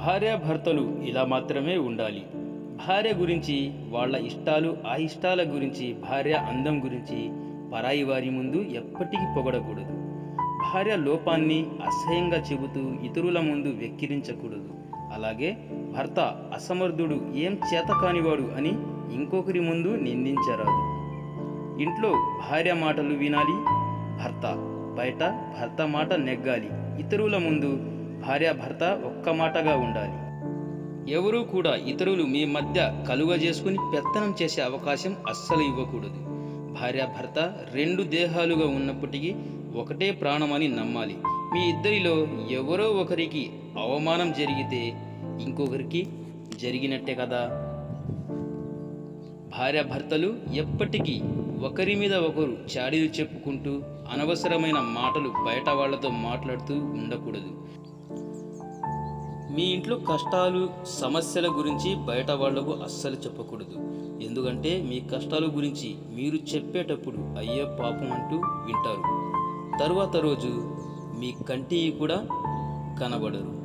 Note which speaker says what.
Speaker 1: భార్యాభర్తలు ఇలా మాత్రమే ఉండాలి భార్య గురించి వాళ్ళ ఇష్టాలు ఆ ఇష్టాల గురించి భార్య అందం గురించి పరాయి వారి ముందు ఎప్పటికీ పొగడకూడదు భార్య లోపాన్ని అసహ్యంగా చెబుతూ ఇతరుల ముందు వెక్కిరించకూడదు అలాగే భర్త అసమర్థుడు ఏం చేత కానివాడు అని ఇంకొకరి ముందు నిందించరాదు ఇంట్లో భార్య మాటలు వినాలి భర్త బయట భర్త మాట నెగ్గాలి ఇతరుల ముందు భార్య భర్త ఒక్క మాటగా ఉండాలి ఎవరూ కూడా ఇతరులు మీ మధ్య కలుగ చేసుకుని పెత్తనం చేసే అవకాశం అస్సలు ఇవ్వకూడదు భార్య భర్త రెండు దేహాలుగా ఉన్నప్పటికీ ఒకటే ప్రాణమని నమ్మాలి మీ ఇద్దరిలో ఎవరో ఒకరికి అవమానం జరిగితే ఇంకొకరికి జరిగినట్టే కదా భార్యాభర్తలు ఎప్పటికీ ఒకరి మీద ఒకరు చాడీలు చెప్పుకుంటూ అనవసరమైన మాటలు బయట వాళ్ళతో మాట్లాడుతూ ఉండకూడదు మీ ఇంట్లో కష్టాలు సమస్యల గురించి బయట వాళ్లకు అస్సలు చెప్పకూడదు ఎందుకంటే మీ కష్టాల గురించి మీరు చెప్పేటప్పుడు అయ్యో పాపం అంటూ వింటారు తరువాత రోజు మీ కంటికి కూడా కనబడరు